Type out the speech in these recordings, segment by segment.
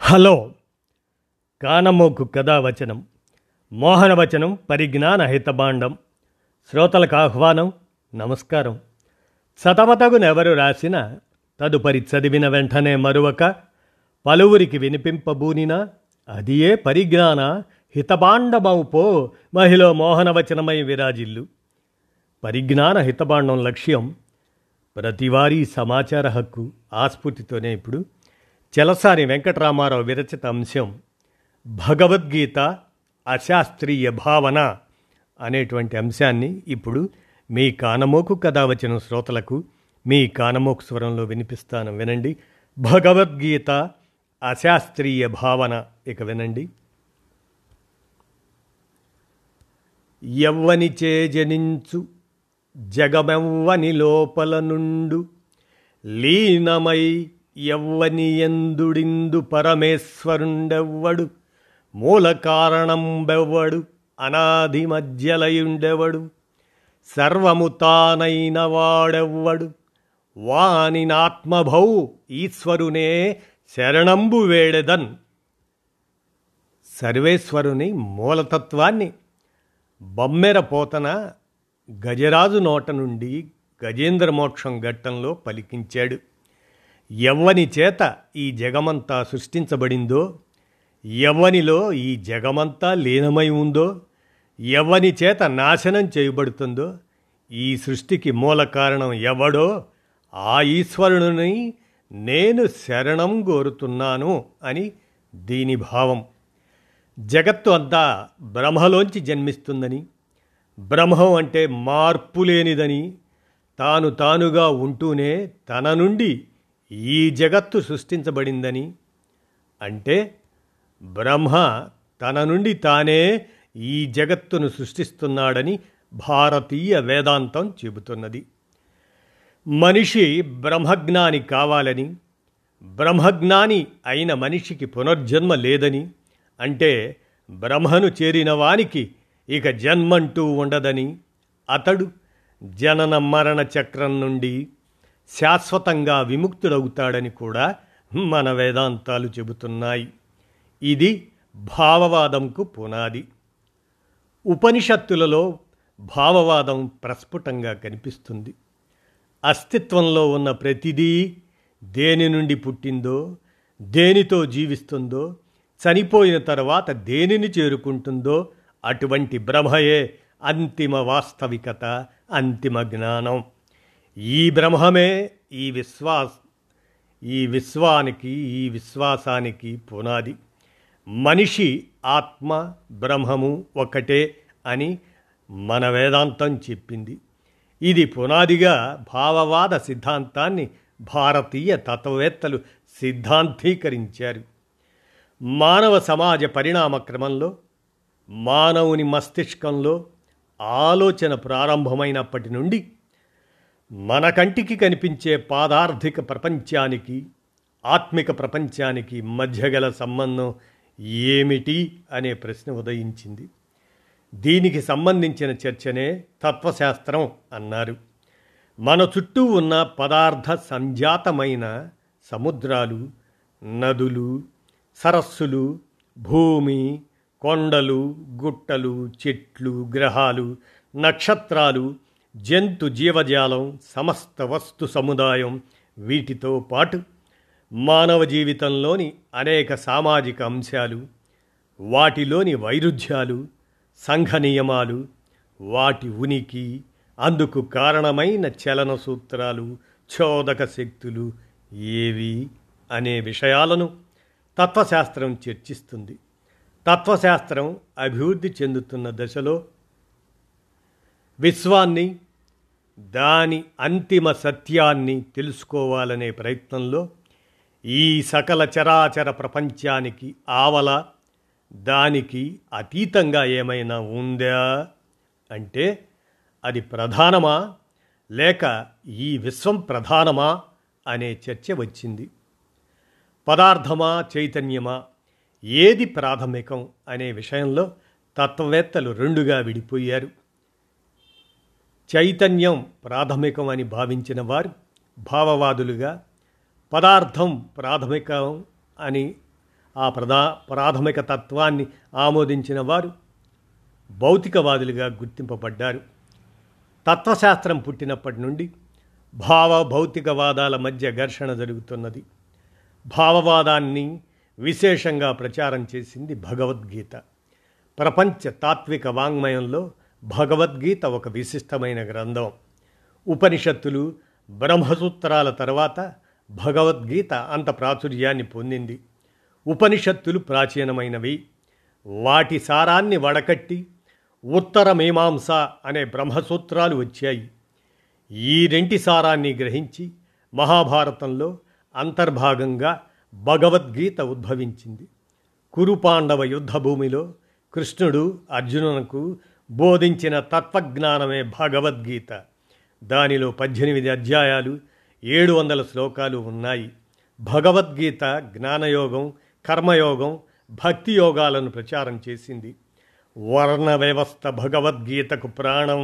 hello కానమోకు కథావచనం మోహనవచనం పరిజ్ఞాన హితబాండం శ్రోతలకు ఆహ్వానం నమస్కారం చదవతగునెవరు రాసిన తదుపరి చదివిన వెంటనే మరువక పలువురికి వినిపింపబూనినా అదియే పరిజ్ఞాన హితబాండమౌపో మహిళ మోహనవచనమై విరాజిల్లు పరిజ్ఞాన హితబాండం లక్ష్యం ప్రతివారీ సమాచార హక్కు ఆస్ఫూర్తితోనే ఇప్పుడు చలసాని వెంకటరామారావు విరచిత అంశం భగవద్గీత అశాస్త్రీయ భావన అనేటువంటి అంశాన్ని ఇప్పుడు మీ కానమోకు కథ వచ్చిన శ్రోతలకు మీ కానమోకు స్వరంలో వినిపిస్తాను వినండి భగవద్గీత అశాస్త్రీయ భావన ఇక వినండి ఎవ్వనిచే జనించు జగమెవ్వని లోపల నుండు లీనమై ఎవ్వని ఎందుడిందు పరమేశ్వరుండెవ్వడు మూల కారణంబెవ్వడు అనాది మధ్యలయుండెవడు సర్వము తానైన వాడెవ్వడు వానినాత్మభౌ ఈశ్వరునే శరణంబు వేడెదన్ సర్వేశ్వరుని మూలతత్వాన్ని బొమ్మెర పోతన గజరాజు నోట నుండి గజేంద్ర మోక్షం ఘట్టంలో పలికించాడు ఎవ్వని చేత ఈ జగమంతా సృష్టించబడిందో ఎవనిలో ఈ జగమంతా లీనమై ఉందో ఎవని చేత నాశనం చేయబడుతుందో ఈ సృష్టికి మూల కారణం ఎవడో ఆ ఈశ్వరుని నేను శరణం కోరుతున్నాను అని దీని భావం జగత్తు అంతా బ్రహ్మలోంచి జన్మిస్తుందని బ్రహ్మం అంటే మార్పు లేనిదని తాను తానుగా ఉంటూనే తన నుండి ఈ జగత్తు సృష్టించబడిందని అంటే బ్రహ్మ తన నుండి తానే ఈ జగత్తును సృష్టిస్తున్నాడని భారతీయ వేదాంతం చెబుతున్నది మనిషి బ్రహ్మజ్ఞాని కావాలని బ్రహ్మజ్ఞాని అయిన మనిషికి పునర్జన్మ లేదని అంటే బ్రహ్మను చేరిన వానికి ఇక జన్మంటూ ఉండదని అతడు జనన మరణ చక్రం నుండి శాశ్వతంగా విముక్తుడవుతాడని కూడా మన వేదాంతాలు చెబుతున్నాయి ఇది భావవాదంకు పునాది ఉపనిషత్తులలో భావవాదం ప్రస్ఫుటంగా కనిపిస్తుంది అస్తిత్వంలో ఉన్న ప్రతిదీ దేని నుండి పుట్టిందో దేనితో జీవిస్తుందో చనిపోయిన తర్వాత దేనిని చేరుకుంటుందో అటువంటి బ్రహ్మయే అంతిమ వాస్తవికత అంతిమ జ్ఞానం ఈ బ్రహ్మమే ఈ విశ్వాస్ ఈ విశ్వానికి ఈ విశ్వాసానికి పునాది మనిషి ఆత్మ బ్రహ్మము ఒకటే అని మన వేదాంతం చెప్పింది ఇది పునాదిగా భావవాద సిద్ధాంతాన్ని భారతీయ తత్వవేత్తలు సిద్ధాంతీకరించారు మానవ సమాజ పరిణామ క్రమంలో మానవుని మస్తిష్కంలో ఆలోచన ప్రారంభమైనప్పటి నుండి మన కంటికి కనిపించే పాదార్థిక ప్రపంచానికి ఆత్మిక ప్రపంచానికి మధ్య గల సంబంధం ఏమిటి అనే ప్రశ్న ఉదయించింది దీనికి సంబంధించిన చర్చనే తత్వశాస్త్రం అన్నారు మన చుట్టూ ఉన్న పదార్థ సంజాతమైన సముద్రాలు నదులు సరస్సులు భూమి కొండలు గుట్టలు చెట్లు గ్రహాలు నక్షత్రాలు జంతు జీవజాలం సమస్త వస్తు సముదాయం వీటితో పాటు మానవ జీవితంలోని అనేక సామాజిక అంశాలు వాటిలోని వైరుధ్యాలు సంఘ నియమాలు వాటి ఉనికి అందుకు కారణమైన చలన సూత్రాలు చోదక శక్తులు ఏవి అనే విషయాలను తత్వశాస్త్రం చర్చిస్తుంది తత్వశాస్త్రం అభివృద్ధి చెందుతున్న దశలో విశ్వాన్ని దాని అంతిమ సత్యాన్ని తెలుసుకోవాలనే ప్రయత్నంలో ఈ సకల చరాచర ప్రపంచానికి ఆవల దానికి అతీతంగా ఏమైనా ఉందా అంటే అది ప్రధానమా లేక ఈ విశ్వం ప్రధానమా అనే చర్చ వచ్చింది పదార్థమా చైతన్యమా ఏది ప్రాథమికం అనే విషయంలో తత్వవేత్తలు రెండుగా విడిపోయారు చైతన్యం ప్రాథమికం అని భావించిన వారు భావవాదులుగా పదార్థం ప్రాథమికం అని ఆ ప్రధా ప్రాథమిక తత్వాన్ని ఆమోదించిన వారు భౌతికవాదులుగా గుర్తింపబడ్డారు తత్వశాస్త్రం పుట్టినప్పటి నుండి భావ భౌతికవాదాల మధ్య ఘర్షణ జరుగుతున్నది భావవాదాన్ని విశేషంగా ప్రచారం చేసింది భగవద్గీత ప్రపంచ తాత్విక వాంగ్మయంలో భగవద్గీత ఒక విశిష్టమైన గ్రంథం ఉపనిషత్తులు బ్రహ్మసూత్రాల తర్వాత భగవద్గీత అంత ప్రాచుర్యాన్ని పొందింది ఉపనిషత్తులు ప్రాచీనమైనవి వాటి సారాన్ని వడకట్టి ఉత్తర మీమాంస అనే బ్రహ్మసూత్రాలు వచ్చాయి ఈ రెంటి సారాన్ని గ్రహించి మహాభారతంలో అంతర్భాగంగా భగవద్గీత ఉద్భవించింది కురుపాండవ యుద్ధభూమిలో కృష్ణుడు అర్జునునకు బోధించిన తత్వజ్ఞానమే భగవద్గీత దానిలో పద్దెనిమిది అధ్యాయాలు ఏడు వందల శ్లోకాలు ఉన్నాయి భగవద్గీత జ్ఞానయోగం కర్మయోగం భక్తి యోగాలను ప్రచారం చేసింది వర్ణ వ్యవస్థ భగవద్గీతకు ప్రాణం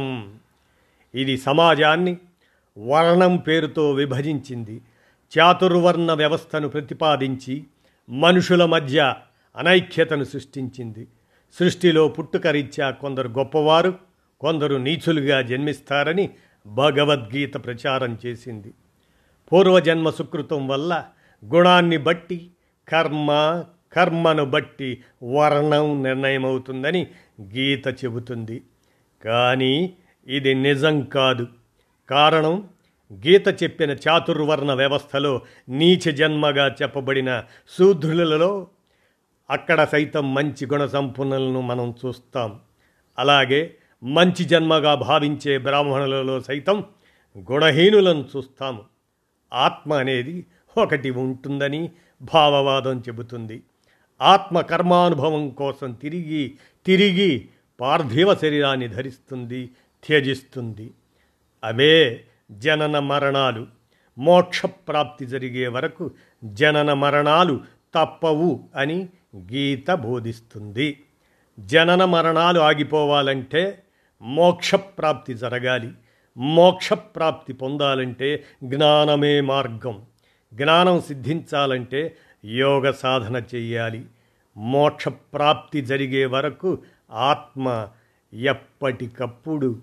ఇది సమాజాన్ని వర్ణం పేరుతో విభజించింది చాతుర్వర్ణ వ్యవస్థను ప్రతిపాదించి మనుషుల మధ్య అనైక్యతను సృష్టించింది సృష్టిలో పుట్టుకరీత్యా కొందరు గొప్పవారు కొందరు నీచులుగా జన్మిస్తారని భగవద్గీత ప్రచారం చేసింది పూర్వజన్మ సుకృతం వల్ల గుణాన్ని బట్టి కర్మ కర్మను బట్టి వర్ణం నిర్ణయమవుతుందని గీత చెబుతుంది కానీ ఇది నిజం కాదు కారణం గీత చెప్పిన చాతుర్వర్ణ వ్యవస్థలో నీచ జన్మగా చెప్పబడిన శూద్రులలో అక్కడ సైతం మంచి గుణ సంపన్నులను మనం చూస్తాం అలాగే మంచి జన్మగా భావించే బ్రాహ్మణులలో సైతం గుణహీనులను చూస్తాము ఆత్మ అనేది ఒకటి ఉంటుందని భావవాదం చెబుతుంది ఆత్మ కర్మానుభవం కోసం తిరిగి తిరిగి పార్థివ శరీరాన్ని ధరిస్తుంది త్యజిస్తుంది అవే జనన మరణాలు మోక్షప్రాప్తి జరిగే వరకు జనన మరణాలు తప్పవు అని గీత బోధిస్తుంది జనన మరణాలు ఆగిపోవాలంటే మోక్షప్రాప్తి జరగాలి మోక్షప్రాప్తి పొందాలంటే జ్ఞానమే మార్గం జ్ఞానం సిద్ధించాలంటే యోగ సాధన చెయ్యాలి మోక్షప్రాప్తి జరిగే వరకు ఆత్మ ఎప్పటికప్పుడు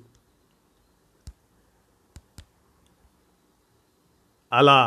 అలా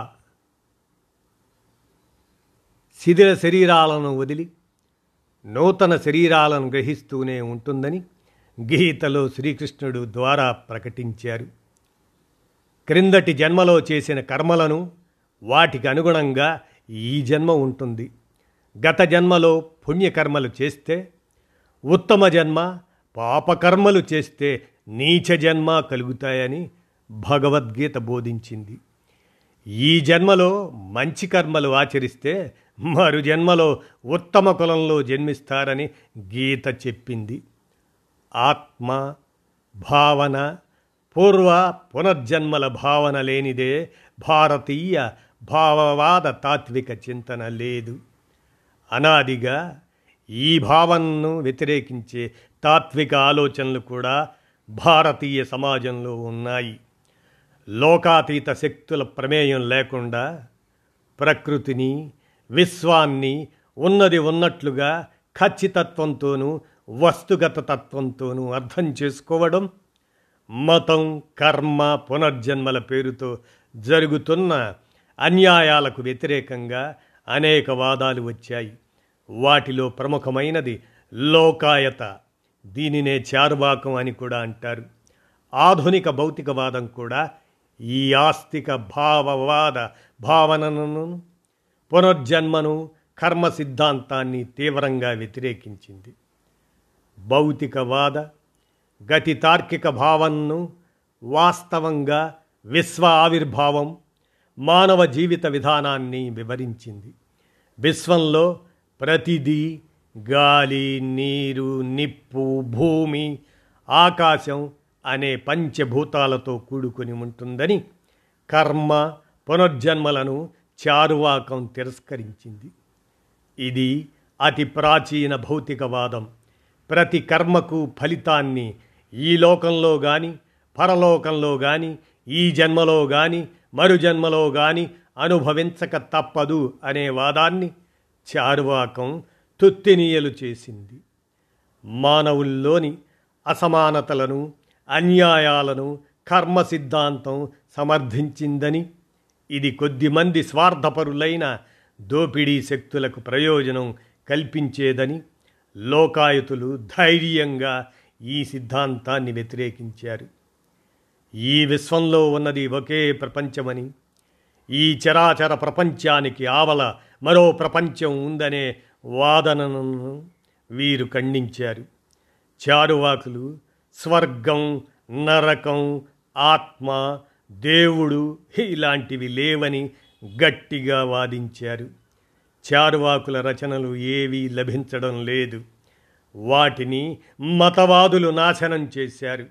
శిథిల శరీరాలను వదిలి నూతన శరీరాలను గ్రహిస్తూనే ఉంటుందని గీతలో శ్రీకృష్ణుడు ద్వారా ప్రకటించారు క్రిందటి జన్మలో చేసిన కర్మలను వాటికి అనుగుణంగా ఈ జన్మ ఉంటుంది గత జన్మలో పుణ్యకర్మలు చేస్తే ఉత్తమ జన్మ పాపకర్మలు చేస్తే నీచ జన్మ కలుగుతాయని భగవద్గీత బోధించింది ఈ జన్మలో మంచి కర్మలు ఆచరిస్తే మరు జన్మలో ఉత్తమ కులంలో జన్మిస్తారని గీత చెప్పింది ఆత్మ భావన పూర్వ పునర్జన్మల భావన లేనిదే భారతీయ భావవాద తాత్విక చింతన లేదు అనాదిగా ఈ భావనను వ్యతిరేకించే తాత్విక ఆలోచనలు కూడా భారతీయ సమాజంలో ఉన్నాయి లోకాతీత శక్తుల ప్రమేయం లేకుండా ప్రకృతిని విశ్వాన్ని ఉన్నది ఉన్నట్లుగా ఖచ్చితత్వంతోనూ వస్తుగత తత్వంతోనూ అర్థం చేసుకోవడం మతం కర్మ పునర్జన్మల పేరుతో జరుగుతున్న అన్యాయాలకు వ్యతిరేకంగా అనేక వాదాలు వచ్చాయి వాటిలో ప్రముఖమైనది లోకాయత దీనినే చారువాకం అని కూడా అంటారు ఆధునిక భౌతికవాదం కూడా ఈ ఆస్తిక భావవాద భావనను పునర్జన్మను కర్మ సిద్ధాంతాన్ని తీవ్రంగా వ్యతిరేకించింది భౌతికవాద గతి తార్కిక భావనను వాస్తవంగా విశ్వ ఆవిర్భావం మానవ జీవిత విధానాన్ని వివరించింది విశ్వంలో ప్రతిదీ గాలి నీరు నిప్పు భూమి ఆకాశం అనే పంచభూతాలతో కూడుకొని ఉంటుందని కర్మ పునర్జన్మలను చారువాకం తిరస్కరించింది ఇది అతి ప్రాచీన భౌతికవాదం ప్రతి కర్మకు ఫలితాన్ని ఈ లోకంలో కానీ పరలోకంలో కానీ ఈ జన్మలో కానీ మరు జన్మలో కానీ అనుభవించక తప్పదు అనే వాదాన్ని చారువాకం తుత్తినీయలు చేసింది మానవుల్లోని అసమానతలను అన్యాయాలను కర్మ సిద్ధాంతం సమర్థించిందని ఇది కొద్దిమంది స్వార్థపరులైన దోపిడీ శక్తులకు ప్రయోజనం కల్పించేదని లోకాయుతులు ధైర్యంగా ఈ సిద్ధాంతాన్ని వ్యతిరేకించారు ఈ విశ్వంలో ఉన్నది ఒకే ప్రపంచమని ఈ చరాచర ప్రపంచానికి ఆవల మరో ప్రపంచం ఉందనే వాదనను వీరు ఖండించారు చారువాకులు స్వర్గం నరకం ఆత్మ దేవుడు ఇలాంటివి లేవని గట్టిగా వాదించారు చారువాకుల రచనలు ఏవీ లభించడం లేదు వాటిని మతవాదులు నాశనం చేశారు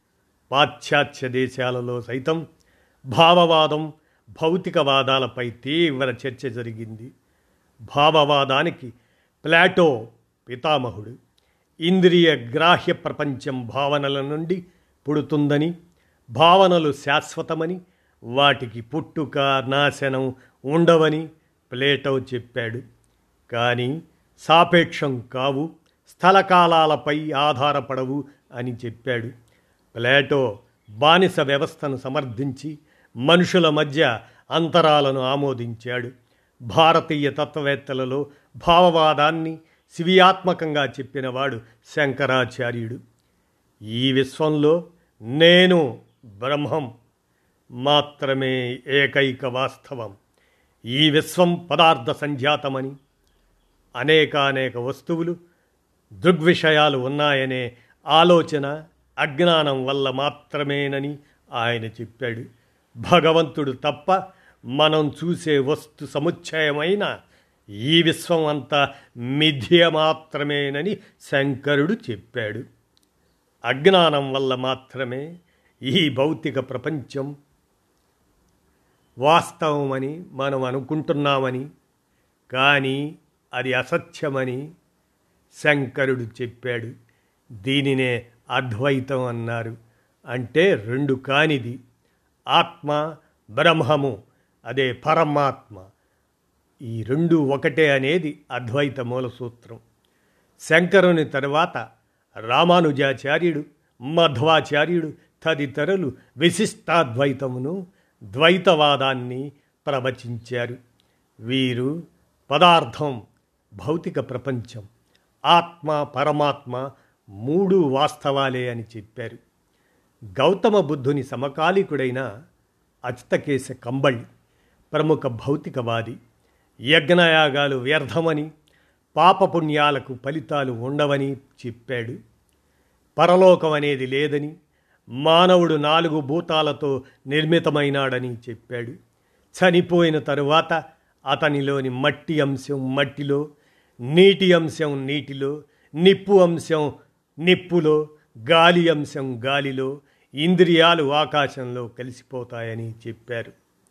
పాశ్చాత్య దేశాలలో సైతం భావవాదం భౌతికవాదాలపై తీవ్ర చర్చ జరిగింది భావవాదానికి ప్లాటో పితామహుడు ఇంద్రియ గ్రాహ్య ప్రపంచం భావనల నుండి పుడుతుందని భావనలు శాశ్వతమని వాటికి పుట్టుక నాశనం ఉండవని ప్లేటో చెప్పాడు కానీ సాపేక్షం కావు స్థలకాలాలపై ఆధారపడవు అని చెప్పాడు ప్లేటో బానిస వ్యవస్థను సమర్థించి మనుషుల మధ్య అంతరాలను ఆమోదించాడు భారతీయ తత్వవేత్తలలో భావవాదాన్ని శివియాత్మకంగా చెప్పినవాడు శంకరాచార్యుడు ఈ విశ్వంలో నేను బ్రహ్మం మాత్రమే ఏకైక వాస్తవం ఈ విశ్వం పదార్థ సంజాతమని అనేకానేక వస్తువులు దృగ్విషయాలు ఉన్నాయనే ఆలోచన అజ్ఞానం వల్ల మాత్రమేనని ఆయన చెప్పాడు భగవంతుడు తప్ప మనం చూసే వస్తు సముచ్చయమైన ఈ విశ్వం అంతా మిథ్య మాత్రమేనని శంకరుడు చెప్పాడు అజ్ఞానం వల్ల మాత్రమే ఈ భౌతిక ప్రపంచం వాస్తవమని మనం అనుకుంటున్నామని కానీ అది అసత్యమని శంకరుడు చెప్పాడు దీనినే అద్వైతం అన్నారు అంటే రెండు కానిది ఆత్మ బ్రహ్మము అదే పరమాత్మ ఈ రెండు ఒకటే అనేది అద్వైత మూల సూత్రం శంకరుని తరువాత రామానుజాచార్యుడు మధ్వాచార్యుడు తదితరులు విశిష్టాద్వైతమును ద్వైతవాదాన్ని ప్రవచించారు వీరు పదార్థం భౌతిక ప్రపంచం ఆత్మ పరమాత్మ మూడు వాస్తవాలే అని చెప్పారు గౌతమ బుద్ధుని సమకాలీకుడైన అచితకేశ కంబళి ప్రముఖ భౌతికవాది యజ్ఞయాగాలు వ్యర్థమని పాపపుణ్యాలకు ఫలితాలు ఉండవని చెప్పాడు పరలోకం అనేది లేదని మానవుడు నాలుగు భూతాలతో నిర్మితమైనాడని చెప్పాడు చనిపోయిన తరువాత అతనిలోని మట్టి అంశం మట్టిలో నీటి అంశం నీటిలో నిప్పు అంశం నిప్పులో గాలి అంశం గాలిలో ఇంద్రియాలు ఆకాశంలో కలిసిపోతాయని చెప్పారు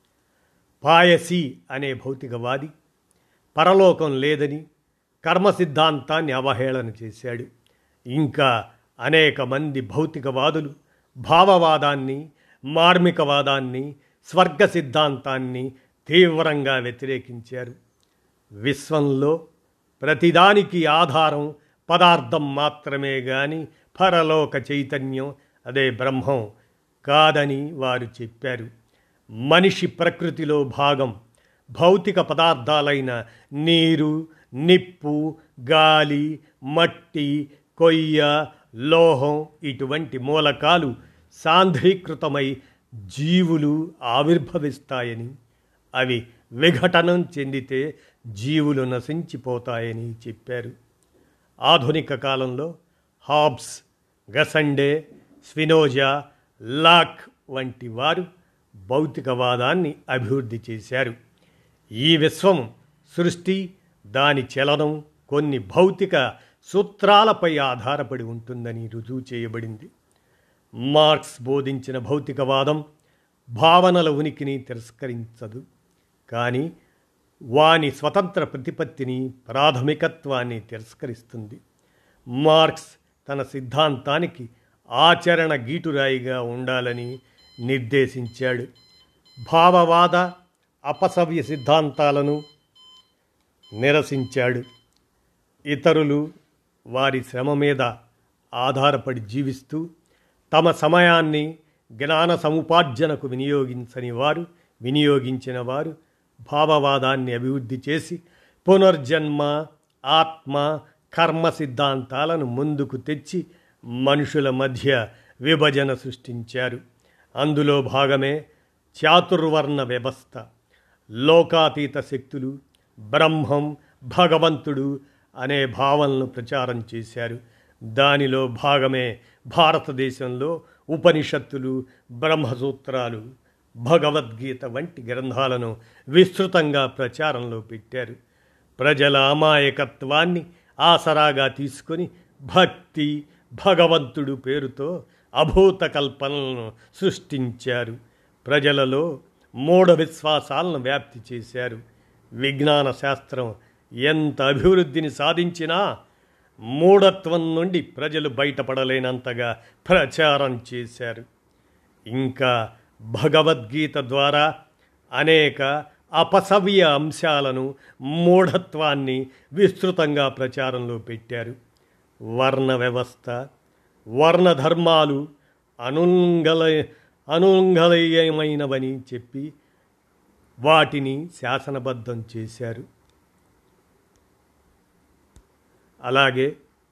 పాయసి అనే భౌతికవాది పరలోకం లేదని కర్మ సిద్ధాంతాన్ని అవహేళన చేశాడు ఇంకా అనేక మంది భౌతికవాదులు భావవాదాన్ని మార్మికవాదాన్ని స్వర్గ సిద్ధాంతాన్ని తీవ్రంగా వ్యతిరేకించారు విశ్వంలో ప్రతిదానికి ఆధారం పదార్థం మాత్రమే గాని పరలోక చైతన్యం అదే బ్రహ్మం కాదని వారు చెప్పారు మనిషి ప్రకృతిలో భాగం భౌతిక పదార్థాలైన నీరు నిప్పు గాలి మట్టి కొయ్య లోహం ఇటువంటి మూలకాలు సాంద్రీకృతమై జీవులు ఆవిర్భవిస్తాయని అవి విఘటనం చెందితే జీవులు నశించిపోతాయని చెప్పారు ఆధునిక కాలంలో హాబ్స్ గసండే స్వినోజా లాక్ వంటి వారు భౌతికవాదాన్ని అభివృద్ధి చేశారు ఈ విశ్వం సృష్టి దాని చలనం కొన్ని భౌతిక సూత్రాలపై ఆధారపడి ఉంటుందని రుజువు చేయబడింది మార్క్స్ బోధించిన భౌతికవాదం భావనల ఉనికిని తిరస్కరించదు కానీ వాని స్వతంత్ర ప్రతిపత్తిని ప్రాథమికత్వాన్ని తిరస్కరిస్తుంది మార్క్స్ తన సిద్ధాంతానికి ఆచరణ గీటురాయిగా ఉండాలని నిర్దేశించాడు భావవాద అపసవ్య సిద్ధాంతాలను నిరసించాడు ఇతరులు వారి శ్రమ మీద ఆధారపడి జీవిస్తూ తమ సమయాన్ని జ్ఞాన సముపార్జనకు వినియోగించని వారు వినియోగించిన వారు భావవాదాన్ని అభివృద్ధి చేసి పునర్జన్మ ఆత్మ కర్మ సిద్ధాంతాలను ముందుకు తెచ్చి మనుషుల మధ్య విభజన సృష్టించారు అందులో భాగమే చాతుర్వర్ణ వ్యవస్థ లోకాతీత శక్తులు బ్రహ్మం భగవంతుడు అనే భావనను ప్రచారం చేశారు దానిలో భాగమే భారతదేశంలో ఉపనిషత్తులు బ్రహ్మసూత్రాలు భగవద్గీత వంటి గ్రంథాలను విస్తృతంగా ప్రచారంలో పెట్టారు ప్రజల అమాయకత్వాన్ని ఆసరాగా తీసుకొని భక్తి భగవంతుడు పేరుతో అభూత కల్పనలను సృష్టించారు ప్రజలలో మూఢ విశ్వాసాలను వ్యాప్తి చేశారు విజ్ఞాన శాస్త్రం ఎంత అభివృద్ధిని సాధించినా మూఢత్వం నుండి ప్రజలు బయటపడలేనంతగా ప్రచారం చేశారు ఇంకా భగవద్గీత ద్వారా అనేక అపసవ్య అంశాలను మూఢత్వాన్ని విస్తృతంగా ప్రచారంలో పెట్టారు వర్ణ వ్యవస్థ వర్ణ ధర్మాలు అనుంగల అనుంగలయమైనవని చెప్పి వాటిని శాసనబద్ధం చేశారు అలాగే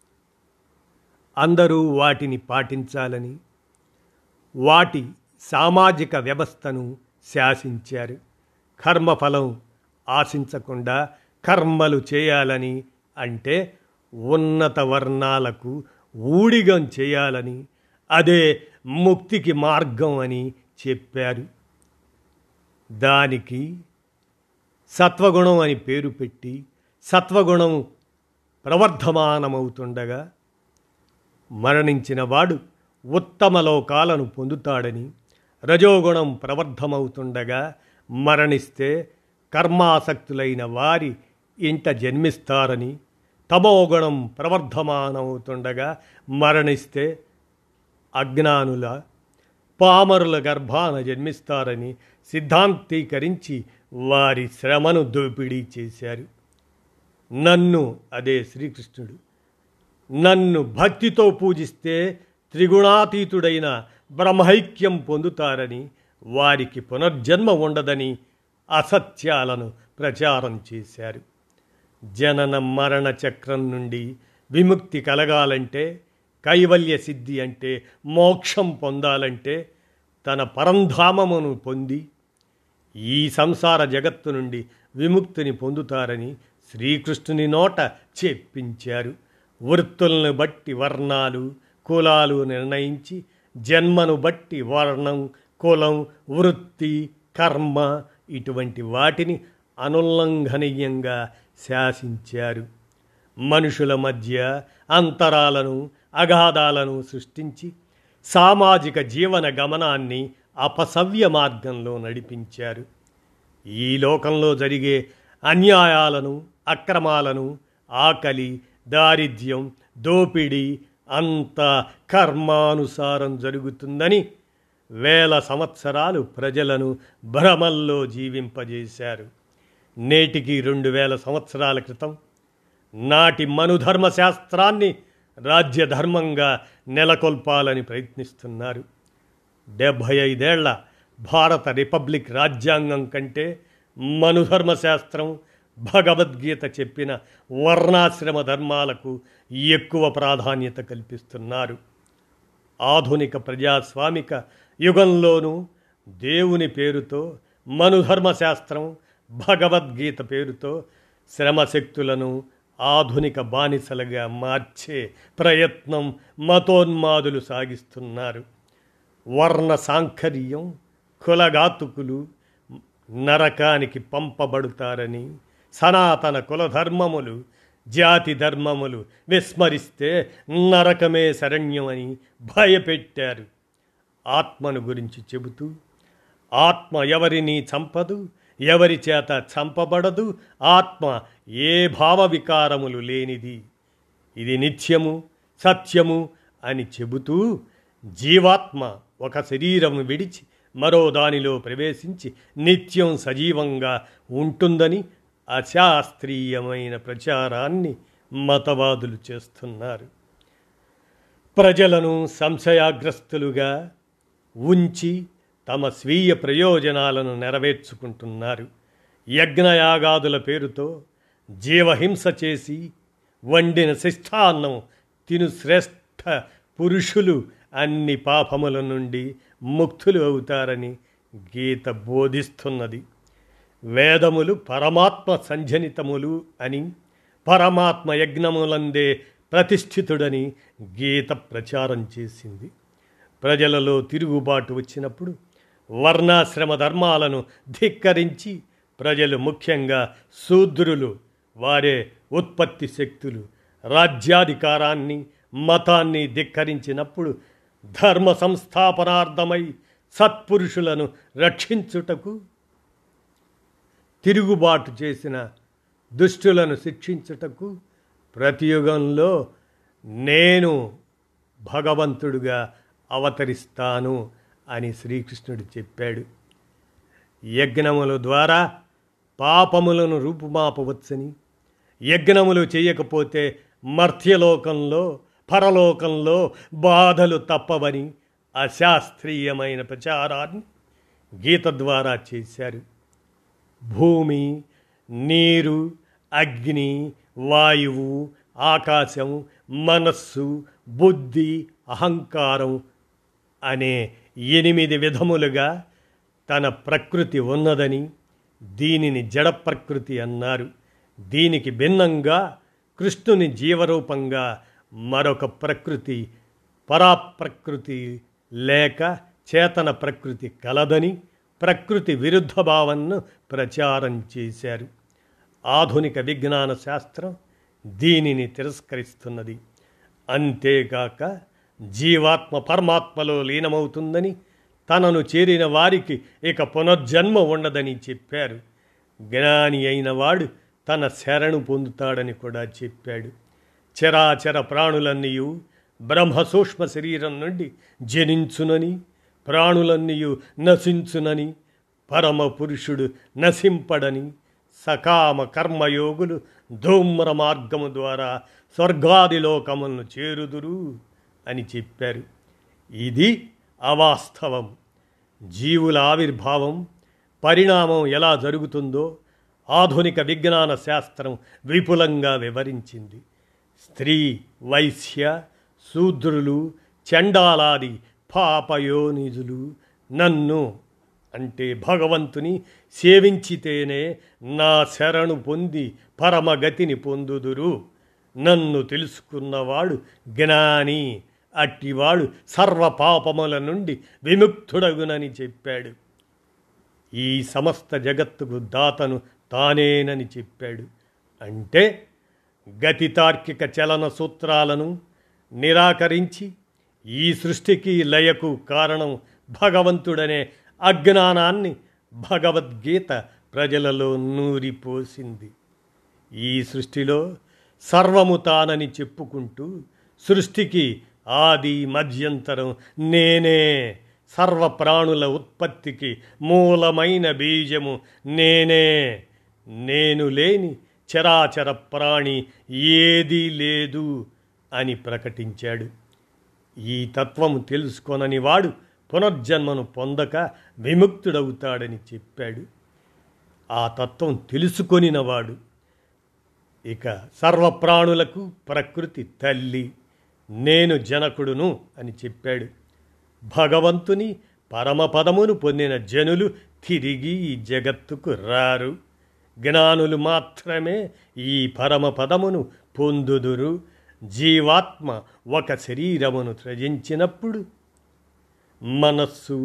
అందరూ వాటిని పాటించాలని వాటి సామాజిక వ్యవస్థను శాసించారు కర్మఫలం ఆశించకుండా కర్మలు చేయాలని అంటే ఉన్నత వర్ణాలకు ఊడిగం చేయాలని అదే ముక్తికి మార్గం అని చెప్పారు దానికి సత్వగుణం అని పేరు పెట్టి సత్వగుణం ప్రవర్ధమానమవుతుండగా మరణించిన వాడు ఉత్తమ లోకాలను పొందుతాడని రజోగుణం ప్రవర్ధమవుతుండగా మరణిస్తే కర్మాసక్తులైన వారి ఇంట జన్మిస్తారని తమోగుణం ప్రవర్ధమానమవుతుండగా మరణిస్తే అజ్ఞానుల పామరుల గర్భాన జన్మిస్తారని సిద్ధాంతీకరించి వారి శ్రమను దోపిడీ చేశారు నన్ను అదే శ్రీకృష్ణుడు నన్ను భక్తితో పూజిస్తే త్రిగుణాతీతుడైన బ్రహ్మైక్యం పొందుతారని వారికి పునర్జన్మ ఉండదని అసత్యాలను ప్రచారం చేశారు జనన మరణ చక్రం నుండి విముక్తి కలగాలంటే కైవల్య సిద్ధి అంటే మోక్షం పొందాలంటే తన పరంధామమును పొంది ఈ సంసార జగత్తు నుండి విముక్తిని పొందుతారని శ్రీకృష్ణుని నోట చెప్పించారు వృత్తులను బట్టి వర్ణాలు కులాలు నిర్ణయించి జన్మను బట్టి వర్ణం కులం వృత్తి కర్మ ఇటువంటి వాటిని అనుల్లంఘనీయంగా శాసించారు మనుషుల మధ్య అంతరాలను అగాధాలను సృష్టించి సామాజిక జీవన గమనాన్ని అపసవ్య మార్గంలో నడిపించారు ఈ లోకంలో జరిగే అన్యాయాలను అక్రమాలను ఆకలి దారిద్ర్యం దోపిడీ అంత కర్మానుసారం జరుగుతుందని వేల సంవత్సరాలు ప్రజలను భ్రమల్లో జీవింపజేశారు నేటికి రెండు వేల సంవత్సరాల క్రితం నాటి మనుధర్మ శాస్త్రాన్ని రాజ్యధర్మంగా నెలకొల్పాలని ప్రయత్నిస్తున్నారు డెబ్భై ఐదేళ్ల భారత రిపబ్లిక్ రాజ్యాంగం కంటే మనుధర్మ శాస్త్రం భగవద్గీత చెప్పిన వర్ణాశ్రమ ధర్మాలకు ఎక్కువ ప్రాధాన్యత కల్పిస్తున్నారు ఆధునిక ప్రజాస్వామిక యుగంలోనూ దేవుని పేరుతో మనుధర్మ శాస్త్రం భగవద్గీత పేరుతో శ్రమశక్తులను ఆధునిక బానిసలుగా మార్చే ప్రయత్నం మతోన్మాదులు సాగిస్తున్నారు వర్ణ సాంకర్యం కులగాతుకులు నరకానికి పంపబడుతారని సనాతన కులధర్మములు జాతి ధర్మములు విస్మరిస్తే నరకమే శరణ్యమని భయపెట్టారు ఆత్మను గురించి చెబుతూ ఆత్మ ఎవరిని చంపదు ఎవరి చేత చంపబడదు ఆత్మ ఏ భావ వికారములు లేనిది ఇది నిత్యము సత్యము అని చెబుతూ జీవాత్మ ఒక శరీరము విడిచి మరో దానిలో ప్రవేశించి నిత్యం సజీవంగా ఉంటుందని అశాస్త్రీయమైన ప్రచారాన్ని మతవాదులు చేస్తున్నారు ప్రజలను సంశయాగ్రస్తులుగా ఉంచి తమ స్వీయ ప్రయోజనాలను నెరవేర్చుకుంటున్నారు యజ్ఞయాగాదుల పేరుతో జీవహింస చేసి వండిన శిష్టాన్నం తిను శ్రేష్ఠ పురుషులు అన్ని పాపముల నుండి ముక్తులు అవుతారని గీత బోధిస్తున్నది వేదములు పరమాత్మ సంజనితములు అని పరమాత్మ యజ్ఞములందే ప్రతిష్ఠితుడని గీత ప్రచారం చేసింది ప్రజలలో తిరుగుబాటు వచ్చినప్పుడు వర్ణాశ్రమ ధర్మాలను ధిక్కరించి ప్రజలు ముఖ్యంగా శూద్రులు వారే ఉత్పత్తి శక్తులు రాజ్యాధికారాన్ని మతాన్ని ధిక్కరించినప్పుడు ధర్మ సంస్థాపనార్థమై సత్పురుషులను రక్షించుటకు తిరుగుబాటు చేసిన దుష్టులను శిక్షించుటకు ప్రతియుగంలో నేను భగవంతుడుగా అవతరిస్తాను అని శ్రీకృష్ణుడు చెప్పాడు యజ్ఞముల ద్వారా పాపములను రూపుమాపవచ్చని యజ్ఞములు చేయకపోతే మర్త్యలోకంలో పరలోకంలో బాధలు తప్పవని అశాస్త్రీయమైన ప్రచారాన్ని గీత ద్వారా చేశారు భూమి నీరు అగ్ని వాయువు ఆకాశం మనస్సు బుద్ధి అహంకారం అనే ఎనిమిది విధములుగా తన ప్రకృతి ఉన్నదని దీనిని జడ ప్రకృతి అన్నారు దీనికి భిన్నంగా కృష్ణుని జీవరూపంగా మరొక ప్రకృతి పరాప్రకృతి లేక చేతన ప్రకృతి కలదని ప్రకృతి విరుద్ధ భావనను ప్రచారం చేశారు ఆధునిక విజ్ఞాన శాస్త్రం దీనిని తిరస్కరిస్తున్నది అంతేగాక జీవాత్మ పరమాత్మలో లీనమవుతుందని తనను చేరిన వారికి ఇక పునర్జన్మ ఉండదని చెప్పారు జ్ఞాని అయిన వాడు తన శరణు పొందుతాడని కూడా చెప్పాడు చరాచర ప్రాణులన్నీ బ్రహ్మ సూక్ష్మ శరీరం నుండి జనించునని ప్రాణులన్నీ నశించునని పరమ పురుషుడు నశింపడని సకామ కర్మయోగులు ధూమ్ర మార్గము ద్వారా స్వర్గాది లోకములను చేరుదురు అని చెప్పారు ఇది అవాస్తవం జీవుల ఆవిర్భావం పరిణామం ఎలా జరుగుతుందో ఆధునిక విజ్ఞాన శాస్త్రం విపులంగా వివరించింది స్త్రీ వైశ్య శూద్రులు చండాలాది పాపయోనిజులు నన్ను అంటే భగవంతుని సేవించితేనే నా శరణు పొంది పరమగతిని పొందుదురు నన్ను తెలుసుకున్నవాడు జ్ఞాని అట్టివాడు సర్వ పాపముల నుండి విముక్తుడగునని చెప్పాడు ఈ సమస్త జగత్తుకు దాతను తానేనని చెప్పాడు అంటే గతి తార్కిక చలన సూత్రాలను నిరాకరించి ఈ సృష్టికి లయకు కారణం భగవంతుడనే అజ్ఞానాన్ని భగవద్గీత ప్రజలలో నూరిపోసింది ఈ సృష్టిలో సర్వము తానని చెప్పుకుంటూ సృష్టికి ఆది మధ్యంతరం నేనే సర్వ ప్రాణుల ఉత్పత్తికి మూలమైన బీజము నేనే నేను లేని చరాచర ప్రాణి ఏదీ లేదు అని ప్రకటించాడు ఈ తత్వము తెలుసుకొనని వాడు పునర్జన్మను పొందక విముక్తుడవుతాడని చెప్పాడు ఆ తత్వం తెలుసుకొనినవాడు ఇక సర్వప్రాణులకు ప్రకృతి తల్లి నేను జనకుడును అని చెప్పాడు భగవంతుని పరమపదమును పొందిన జనులు తిరిగి ఈ జగత్తుకు రారు జ్ఞానులు మాత్రమే ఈ పరమపదమును పొందుదురు జీవాత్మ ఒక శరీరమును త్రజించినప్పుడు మనస్సు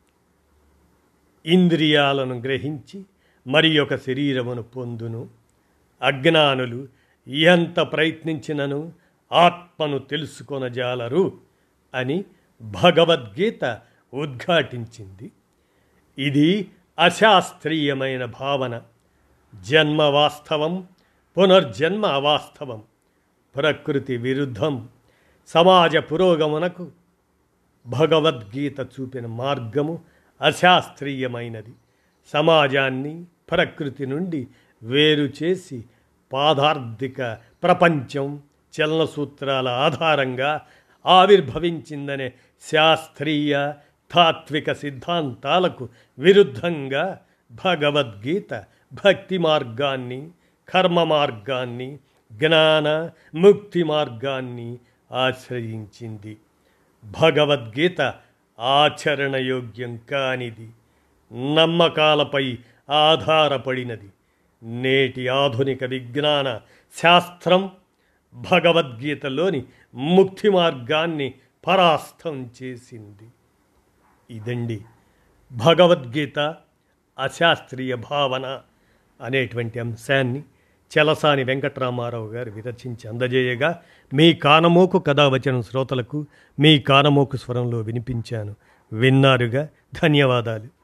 ఇంద్రియాలను గ్రహించి మరి ఒక శరీరమును పొందును అజ్ఞానులు ఎంత ప్రయత్నించినను ఆత్మను తెలుసుకొనజాలరు అని భగవద్గీత ఉద్ఘాటించింది ఇది అశాస్త్రీయమైన భావన జన్మ వాస్తవం పునర్జన్మ అవాస్తవం ప్రకృతి విరుద్ధం సమాజ పురోగమనకు భగవద్గీత చూపిన మార్గము అశాస్త్రీయమైనది సమాజాన్ని ప్రకృతి నుండి వేరు చేసి పాదార్థిక ప్రపంచం చలన సూత్రాల ఆధారంగా ఆవిర్భవించిందనే శాస్త్రీయ తాత్విక సిద్ధాంతాలకు విరుద్ధంగా భగవద్గీత భక్తి మార్గాన్ని కర్మ మార్గాన్ని జ్ఞాన ముక్తి మార్గాన్ని ఆశ్రయించింది భగవద్గీత ఆచరణయోగ్యం కానిది నమ్మకాలపై ఆధారపడినది నేటి ఆధునిక విజ్ఞాన శాస్త్రం భగవద్గీతలోని ముక్తి మార్గాన్ని పరాస్తం చేసింది ఇదండి భగవద్గీత అశాస్త్రీయ భావన అనేటువంటి అంశాన్ని చలసాని వెంకట్రామారావు గారు విరచించి అందజేయగా మీ కానమోకు కథావచనం శ్రోతలకు మీ కానమోకు స్వరంలో వినిపించాను విన్నారుగా ధన్యవాదాలు